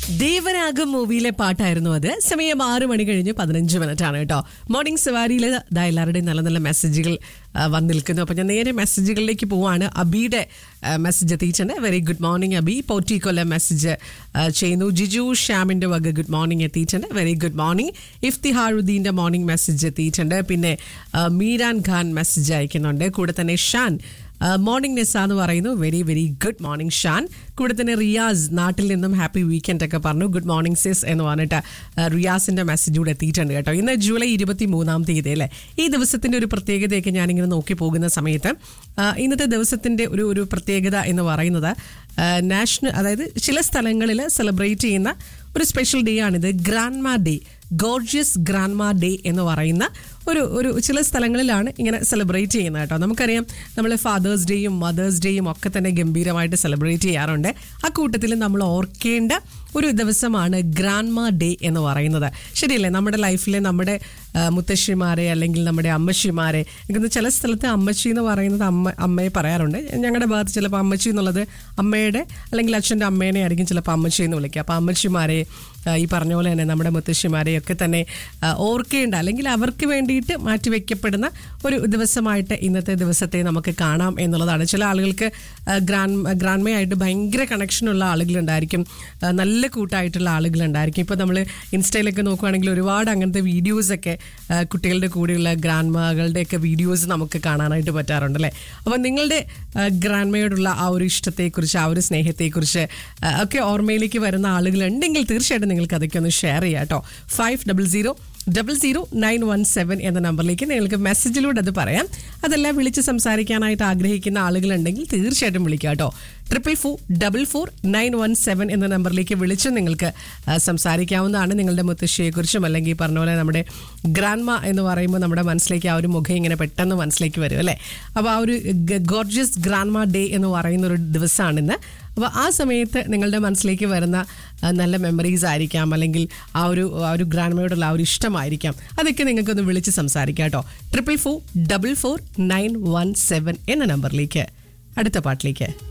ദേവരാഗം മൂവിയിലെ പാട്ടായിരുന്നു അത് സമയം ആറ് മണി കഴിഞ്ഞ് പതിനഞ്ച് മിനിറ്റ് ആണ് കേട്ടോ മോർണിംഗ് സവാരിയിൽ ദാ എല്ലാവരുടെയും നല്ല നല്ല മെസ്സേജുകൾ ആ, വന്ന് നിൽക്കുന്നു അപ്പോൾ ഞാൻ നേരെ മെസ്സേജുകളിലേക്ക് പോവാണ് അബിയുടെ മെസ്സേജ് എത്തിയിട്ടുണ്ട് വെരി ഗുഡ് മോർണിംഗ് അബി പോറ്റിക്കൊല്ല മെസ്സേജ് ചെയ്യുന്നു ജിജു ഷ്യാമിൻ്റെ വക ഗുഡ് മോർണിംഗ് എത്തിയിട്ടുണ്ട് വെരി ഗുഡ് മോർണിംഗ് ഇഫ്തിഹാറുദ്ദീൻ്റെ മോർണിംഗ് മെസ്സേജ് എത്തിയിട്ടുണ്ട് പിന്നെ ആ, മീരാൻ ഖാൻ മെസ്സേജ് അയക്കുന്നുണ്ട് കൂടെ തന്നെ ഷാൻ മോർണിംഗ് നെസ് എന്ന് പറയുന്നു very very good morning Shan കൂടെ തന്നെ റിയാസ് നാട്ടിൽ നിന്നും ഹാപ്പി വീക്കെൻഡ് ഒക്കെ പറഞ്ഞു ഗുഡ് മോർണിംഗ് സിസ് എന്ന് പറഞ്ഞിട്ട് ആ, റിയാസിന്റെ മെസ്സേജ് കൂടെ എത്തിയിട്ടുണ്ട് കേട്ടോ ഇന്ന് ജൂലൈ ഇരുപത്തി മൂന്നാം തീയതി അല്ലേ ഈ ദിവസത്തിന്റെ ഒരു പ്രത്യേകതയൊക്കെ ഞാനിങ്ങനെ നോക്കി പോകുന്ന സമയത്ത് ആ, ഇന്നത്തെ ദിവസത്തിന്റെ ഒരു ഒരു പ്രത്യേകത എന്ന് പറയുന്നത് നാഷണൽ അതായത് ചില സ്ഥലങ്ങളിൽ സെലിബ്രേറ്റ് ചെയ്യുന്ന ഒരു സ്പെഷ്യൽ ഡേ ആണിത് grandma day gorgeous grandma day എന്ന് പറയുന്ന ഒരു ഒരു ചില സ്ഥലങ്ങളിലാണ് ഇങ്ങനെ സെലിബ്രേറ്റ് ചെയ്യുന്നത് കേട്ടോ നമുക്കറിയാം നമ്മൾ ഫാദേഴ്സ് ഡേയും മദേഴ്സ് ഡേയും ഒക്കെ തന്നെ ഗംഭീരമായിട്ട് സെലിബ്രേറ്റ് ചെയ്യാറുണ്ട് ആ കൂട്ടത്തിൽ നമ്മൾ ഓർക്കേണ്ട ഒരു ദിവസമാണ് ഗ്രാൻഡ്മാ ഡേ എന്ന് പറയുന്നത് ശരിയല്ലേ നമ്മുടെ ലൈഫിലെ നമ്മുടെ ആ, മുത്തശ്ശിമാരെ അല്ലെങ്കിൽ നമ്മുടെ അമ്മച്ചിമാരെ എനിക്ക് ചില സ്ഥലത്ത് അമ്മച്ചി എന്ന് പറയുന്നത് അമ്മ അമ്മയെ പറയാറുണ്ട് ഞങ്ങളുടെ ഭാഗത്ത് ചിലപ്പോൾ അമ്മച്ചി എന്നുള്ളത് അമ്മയുടെ അല്ലെങ്കിൽ അച്ഛൻ്റെ അമ്മേനെ ആയിരിക്കും ചിലപ്പോൾ അമ്മച്ചി എന്ന് വിളിക്കുക അപ്പോൾ അമ്മച്ചിമാരെ ആ, ഈ പറഞ്ഞ പോലെ തന്നെ നമ്മുടെ മുത്തശ്ശിമാരെയൊക്കെ തന്നെ ആ, ഓർക്കേണ്ട അല്ലെങ്കിൽ അവർക്ക് വേണ്ടിയിട്ട് മാറ്റിവെക്കപ്പെടുന്ന ഒരു ദിവസമായിട്ട് ഇന്നത്തെ ദിവസത്തെ നമുക്ക് കാണാം എന്നുള്ളതാണ് ചില ആളുകൾക്ക് ഗ്രാൻഡ് ഗ്രാൻഡ്മയായിട്ട് ഭയങ്കര കണക്ഷനുള്ള ആളുകളുണ്ടായിരിക്കും ആ, നല്ല കൂട്ടായിട്ടുള്ള ആളുകളുണ്ടായിരിക്കും ഇപ്പോൾ നമ്മൾ ഇൻസ്റ്റയിലൊക്കെ നോക്കുവാണെങ്കിൽ ഒരുപാട് അങ്ങനത്തെ വീഡിയോസൊക്കെ ആ, കുട്ടികളുടെ കൂടെയുള്ള ഗ്രാൻഡ്മകളുടെയൊക്കെ വീഡിയോസ് നമുക്ക് കാണാനായിട്ട് പറ്റാറുണ്ട് അല്ലേ അപ്പോൾ നിങ്ങളുടെ ഗ്രാൻഡ്മയോടുള്ള ആ ഒരു ഇഷ്ടത്തെക്കുറിച്ച് ആ ഒരു സ്നേഹത്തെക്കുറിച്ച് ആ, ഒക്കെ ഓർമ്മയിലേക്ക് വരുന്ന ആളുകളുണ്ടെങ്കിൽ തീർച്ചയായിട്ടും നിങ്ങൾക്ക് അതൊക്കെ ഒന്ന് ഷെയർ ചെയ്യാം കേട്ടോ five double zero double zero nine one seven എന്ന നമ്പറിലേക്ക് നിങ്ങൾക്ക് മെസ്സേജിലൂടെ അത് പറയാം അതെല്ലാം വിളിച്ച് സംസാരിക്കാനായിട്ട് ആഗ്രഹിക്കുന്ന ആളുകളുണ്ടെങ്കിൽ തീർച്ചയായിട്ടും വിളിക്കുക കേട്ടോ triple four double four nine one seven എന്ന നമ്പറിലേക്ക് വിളിച്ച് നിങ്ങൾക്ക് ആ, സംസാരിക്കാവുന്നതാണ് നിങ്ങളുടെ മുത്തശ്ശിയെക്കുറിച്ചും അല്ലെങ്കിൽ ഈ പറഞ്ഞ പോലെ നമ്മുടെ ഗ്രാൻഡ്മ എന്ന് പറയുമ്പോൾ നമ്മുടെ മനസ്സിലേക്ക് ആ ഒരു മുഖം ഇങ്ങനെ പെട്ടെന്ന് മനസ്സിലേക്ക് വരും അല്ലേ അപ്പോൾ ആ ഒരു ഗോർജിയസ് ഗ്രാൻഡ്മ ഡേ എന്ന് പറയുന്ന ഒരു ദിവസമാണിന്ന് അപ്പോൾ ആ സമയത്ത് നിങ്ങളുടെ മനസ്സിലേക്ക് വരുന്ന ആ, നല്ല മെമ്മറീസ് ആയിരിക്കാം അല്ലെങ്കിൽ ആ ഒരു ആ ഒരു ഗ്രാൻഡ്മയോടുള്ള ആ ഒരു ഇഷ്ടമായിരിക്കാം അതൊക്കെ നിങ്ങൾക്കൊന്ന് വിളിച്ച് സംസാരിക്കാം കേട്ടോ triple four double four nine one seven എന്ന നമ്പറിലേക്ക് അടുത്ത പാട്ടിലേക്ക്